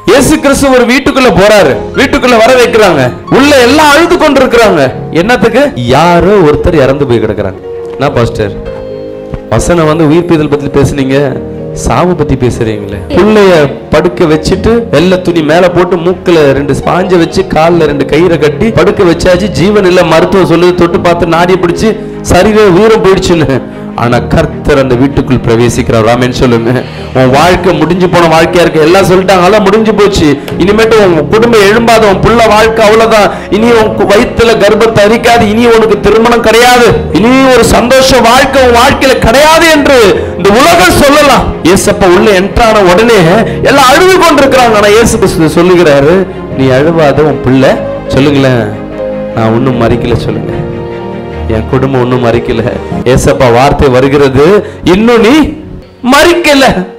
இயேசு கிறிஸ்து ஒரு வீட்டுக்குள்ள போறாரு வீட்டுக்குள்ள வர வைக்கிறாங்க உள்ள எல்லாம் அழுது கொண்டு இருக்கிறாங்க என்னத்துக்கு யாரோ ஒருத்தர் இறந்து போய் கிடக்குறாங்க நான் பாஸ்டர் வசனம் வந்து உயிர்ப்பிதல் பத்தி பேசுனீங்க சாவு பத்தி பேசுறீங்களே புள்ளைய படுக்க வச்சுட்டு வெள்ளை துணி மேல போட்டு மூக்குல ரெண்டு ஸ்பாஞ்ச வச்சு கால்ல ரெண்டு கயிறை கட்டி படுக்க வச்சாச்சு ஜீவன் இல்ல மருத்துவம் சொல்லுது தொட்டு பார்த்து நாடி பிடிச்சு சரீர உயிரம் போயிடுச்சுன்னு ஆனா கர்த்தர் அந்த வீட்டுக்குள் பிரவேசிக்கிறார் ராமேன் சொல்லுங்க உன் வாழ்க்கை முடிஞ்சு போன வாழ்க்கையா இருக்கு எல்லாம் சொல்லிட்டாங்க எல்லாம் முடிஞ்சு போச்சு இனிமேட்டு உன் குடும்பம் எழும்பாத உன் புள்ள வாழ்க்கை அவ்வளவுதான் இனி உன் கு- வயித்துல கர்ப்பத்தை அரிக்காது இனி உனக்கு திருமணம் கிடையாது இனி ஒரு சந்தோஷ வாழ்க்கை உன் வாழ்க்கையில கிடையாது என்று இந்த உலகம் சொல்லலாம் ஏசப்ப உள்ள என்ட்ரான உடனே எல்லாம் அழுது கொண்டிருக்கிறாங்க ஆனா இயேசு கிறிஸ்து சொல்லுகிறாரு நீ அழுவாத உன் பிள்ளை சொல்லுங்களேன் நான் ஒன்னும் மறிக்கல சொல்லுங்க என் குடும்பம் ஒன்றும் மறிக்கல ஏசப்பா வார்த்தை வருகிறது இன்னும் நீ மறிக்கல